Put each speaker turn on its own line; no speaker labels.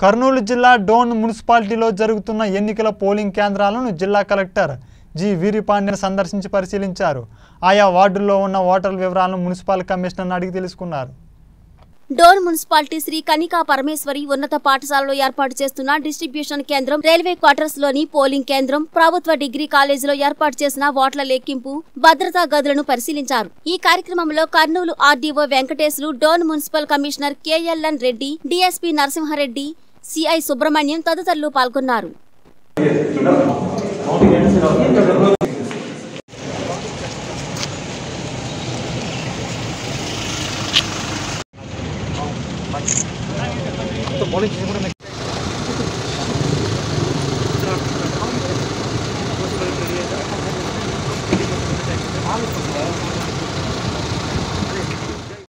కర్నూలు జిల్లా డోన్ మున్సిపాలిటీలో జరుగుతున్న ఎన్నికల పోలింగ్ కేంద్రాలను జిల్లా కలెక్టర్ జి వీరిపాండ్యన్ సందర్శించి పరిశీలించారు ఆయా వార్డుల్లో ఉన్న ఓటర్ల వివరాలను మున్సిపల్ కమిషనర్ని అడిగి తెలుసుకున్నారు
డోన్ మున్సిపాలిటీ శ్రీ కనికా పరమేశ్వరి ఉన్నత పాఠశాలలో ఏర్పాటు చేస్తున్న డిస్ట్రిబ్యూషన్ కేంద్రం రైల్వే క్వార్టర్స్ లోని పోలింగ్ కేంద్రం ప్రభుత్వ డిగ్రీ కాలేజీలో ఏర్పాటు చేసిన ఓట్ల లెక్కింపు భద్రతా గదులను పరిశీలించారు ఈ కార్యక్రమంలో కర్నూలు ఆర్డీఓ వెంకటేశ్లు Dhone municipal commissioner KLN Reddy DSP Narasimha Reddy CI Subrahmanyam తదితరులు పాల్గొన్నారు